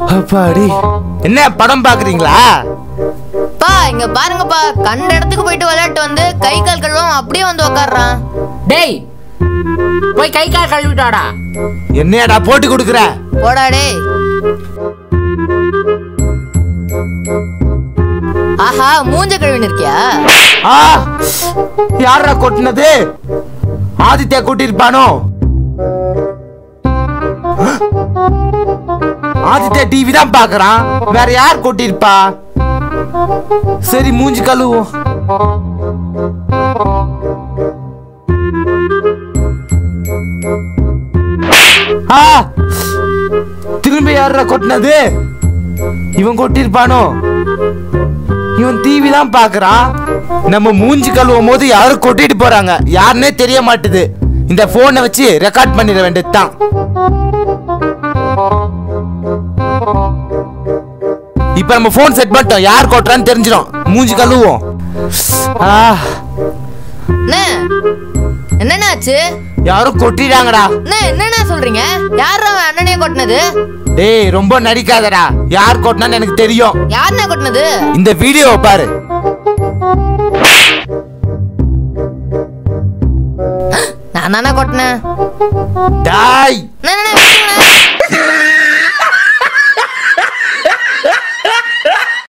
அப்பாடி என்ன படம் பாக்குறீங்களா பா இங்க பாருங்கப்பா கண்ட இடத்துக்கு போயிட்டு விளையாட்டு வந்து கை கால் கழுவாம அப்படியே வந்து உக்காடுறான் டேய் போய் கை கால் கழுவிட்டு வாடா என்னையாடா போட்டு கொடுக்குற போடா டேய் ஆஹா மூஞ்ச கழுவின்னு இருக்கியா ஆ யாரா கொட்டினது ஆதித்யா கூட்டிருப்பானோ ஆதித்யா டிவி தான் பாக்குறான் வேற யார் கொட்டிருப்பா சரி மூஞ்சி கழுவோம் ஆ திரும்ப யாரா கொட்டினது இவன் கொட்டிருப்பானோ இவன் டிவி தான் பாக்குறான் நம்ம மூஞ்சி கழுவும் போது யாரும் கொட்டிட்டு போறாங்க யாருன்னே தெரிய மாட்டுது இந்த போனை வச்சு ரெக்கார்ட் பண்ணிட வேண்டியதுதான் இப்ப நம்ம போன் செட் பண்ணிட்டோம் யார் கொட்டுறான்னு தெரிஞ்சிடும் மூஞ்சி கழுவோம் ஆ, அண்ணே என்னண்ணே ஆச்சு யாரும் கொட்டிட்டாங்கடா அண்ணே என்னண்ணே சொல்றீங்க யார் அவன் அண்ணனே கொட்டினது டேய் ரொம்ப நடிக்காதடா யார் கொட்டினான்னு எனக்கு தெரியும் யாருண்ணே கொட்டினது இந்த வீடியோ பாரு நான் தானே கொட்டினேன் டாய் அண்ணே, அண்ணே, விட்டுருங்கண்ணே.